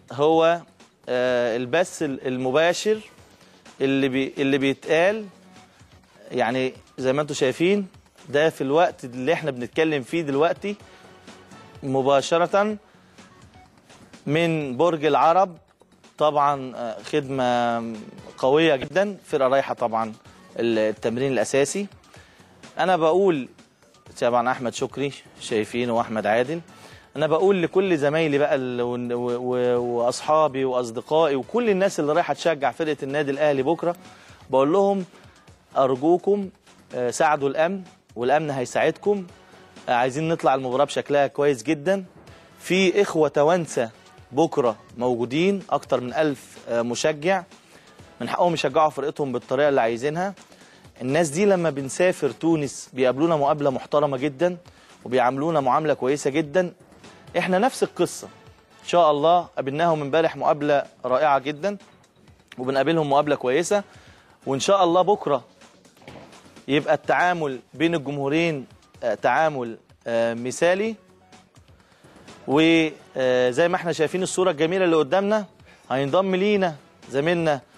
هو آه، البث المباشر اللي بي اللي بيتقال يعني زي ما انتم شايفين ده في الوقت اللي احنا بنتكلم فيه دلوقتي مباشرة من برج العرب طبعا آه، خدمة قوية جدا فرقة رايحة طبعا التمرين الأساسي أنا بقول طبعا أحمد شكري شايفين وأحمد عادل أنا بقول لكل زمايلي بقى ال- و- و- وأصحابي وأصدقائي وكل الناس اللي رايحة تشجع فرقة النادي الأهلي بكرة بقول لهم أرجوكم آه، ساعدوا الأمن والأمن هيساعدكم آه، عايزين نطلع المباراة بشكلها كويس جدا في إخوة توانسة بكرة موجودين أكتر من ألف آه، مشجع من حقهم يشجعوا فرقتهم بالطريقة اللي عايزينها الناس دي لما بنسافر تونس بيقابلونا مقابلة محترمة جدا وبيعاملونا معاملة كويسة جدا احنا نفس القصة ان شاء الله قابلناهم امبارح مقابلة رائعة جدا وبنقابلهم مقابلة كويسة وان شاء الله بكرة يبقى التعامل بين الجمهورين آه، تعامل آه، مثالي وزي ما احنا شايفين الصورة الجميلة اللي قدامنا هينضم لينا زميلنا